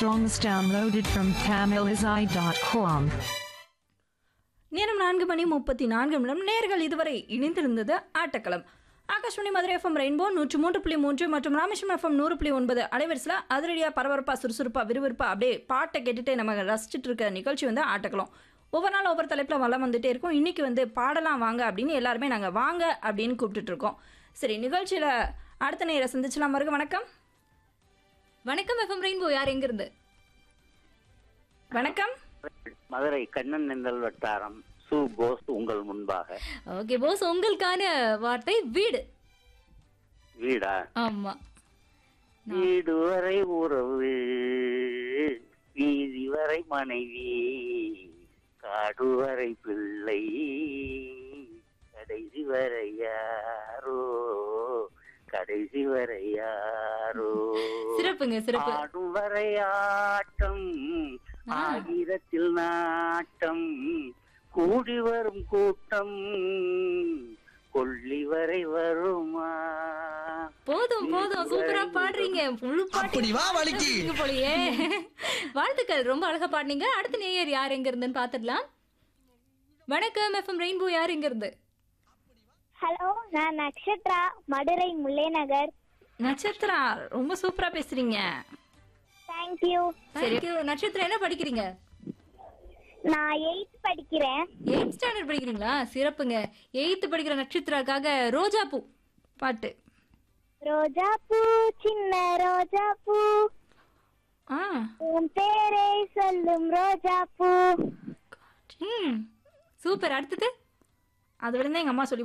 Songs downloaded from tamilizai.com. நேரம் நான்கு மணி முப்பத்தி நான்கு நிமிடம் நேர்கள் இதுவரை இணைந்திருந்தது ஆட்டக்களம் ஆகாஷ்வாணி மதுரை எஃப்எம் ரெயின்போ நூற்று மூன்று புள்ளி மூன்று மற்றும் ராமேஸ்வரம் எஃப்எம் நூறு புள்ளி ஒன்பது அலைவரிசையில் அதிரடியாக பரபரப்பாக சுறுசுறுப்பாக விறுவிறுப்பாக அப்படியே பாட்டை கேட்டுட்டு நம்ம ரசிச்சுட்டு இருக்க நிகழ்ச்சி வந்து ஆட்டக்களம் ஒவ்வொரு நாள் ஒவ்வொரு தலைப்பில் வளம் வந்துட்டே இருக்கும் இன்னைக்கு வந்து பாடலாம் வாங்க அப்படின்னு எல்லாருமே நாங்கள் வாங்க அப்படின்னு கூப்பிட்டுட்டு இருக்கோம் சரி நிகழ்ச்சியில் அடுத்த நேர சந்திச்சலாம் வருக வணக்கம் வணக்கம் எஃப்எம் ரெயின்போ யார் எங்கிருந்து வணக்கம் மதுரை கண்ணன் நெந்தல் வட்டாரம் சு போஸ் உங்கள் முன்பாக ஓகே போஸ் உங்களுக்கான வார்த்தை வீடு வீடா ஆமா வீடு வரை உறவு வீதி வரை மனைவி காடு வரை பிள்ளை கடைசி வரை யாரோ கடைசி வரை யாரோ சிறப்புங்க சிறப்பு ஆடும் வரை ஆட்டம் ஆ. ஆயிரத்தில் நாட்டம் கூடி வரும் கூட்டம் கொள்ளி வரை வருமா போதும் போதும் சூப்பரா பாடுறீங்க முழு அப்படி வா வலிக்கு. பாட்டு போலயே வாழ்த்துக்கள் ரொம்ப அழகா பாடுனீங்க அடுத்த நேயர் யார் எங்க இருந்துன்னு பாத்துடலாம் வணக்கம் எஃப்எம் ரெயின்போ யார் எங்க இருந்து ஹலோ நான் நக்ஷத்ரா மதுரை முல்லை நகர் நட்சத்திரா ரொம்ப சூப்பராக பேசுறீங்க தேங்க்யூ சரி நட்சத்திரம் என்ன படிக்கிறீங்க நான் எயித் படிக்கிறேன் எயிட் ஸ்டாண்டர்ட் படிக்கிறீங்களா சிறப்புங்க எயித்து படிக்கிற நட்சத்திராக்காக ரோஜா பூ பாட்டு ரோஜா பூ சின்ன ரோஜா பூ ஆ உன் பேரை சொல்லும் ரோஜா பூ ம் சூப்பர் அடுத்தது அது வந்து எங்கள் அம்மா சொல்லி